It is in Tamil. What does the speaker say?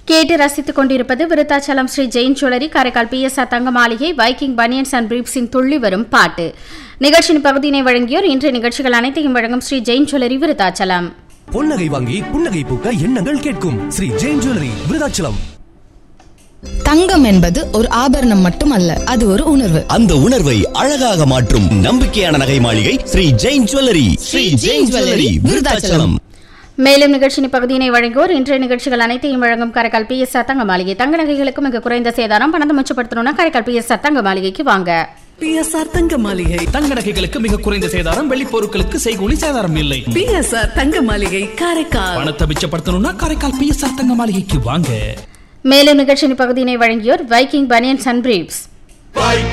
கேட்டு ரசித்துக் கொண்டிருப்பது Virudhachalam Shri Jain jewellery Karaikal P S தங்க மாளிகை வைக்கிங் பனியன்ஸ் அண்ட் பிரீப்ஸின் துள்ளி வரும் பாட்டு நிகழ்ச்சியின் பகுதியினை வழங்கியோர் இன்றைய நிகழ்ச்சிகள் அனைத்தையும் வழங்கும் ஸ்ரீ ஜெயின் ஜுவல்லரி விருத்தாச்சலம் பொன்னகை வாங்கி புன்னகை பூக்க எண்ணங்கள் கேட்கும் ஸ்ரீ ஜெயின் ஜுவல்லரி விருதாச்சலம் தங்கம் என்பது ஒரு ஆபரணம் மட்டுமல்ல அது ஒரு உணர்வு அந்த உணர்வை அழகாக மாற்றும் நம்பிக்கையான நகை மாளிகை ஸ்ரீ ஜெயின் ஜுவல்லரி ஸ்ரீ ஜெயின் ஜுவல்லரி விருதாச்சலம் மேலும் நிகழ்ச்சியின் பகுதியினை வழங்குவோர் இன்றைய நிகழ்ச்சிகள் அனைத்தையும் வழங்கும் காரைக்கால் பி எஸ் தங்க மாளிகை தங்க நகைகளுக்கு மிக குறைந்த சேதாரம் பணத்தை மிச்சப்படுத்தணும்னா காரைக்கால் பி எஸ் தங்க மாளிகைக்கு வாங்க பிஎஸ்ஆர் தங்க மாளிகை தங்க நகைகளுக்கு மிக குறைந்த சேதாரம் வெள்ளி பொருட்களுக்கு செய்கூலி சேதாரம் இல்லை பிஎஸ்ஆர் தங்க மாளிகை காரைக்கால் பணத்தை மிச்சப்படுத்தணும்னா காரைக்கால் பிஎஸ்ஆர் தங்க மாளிகைக்கு வாங்க மேலும் நிகழ்ச்சியின் பகுதியினை வழங்கியோர் Viking banians and briefs Viking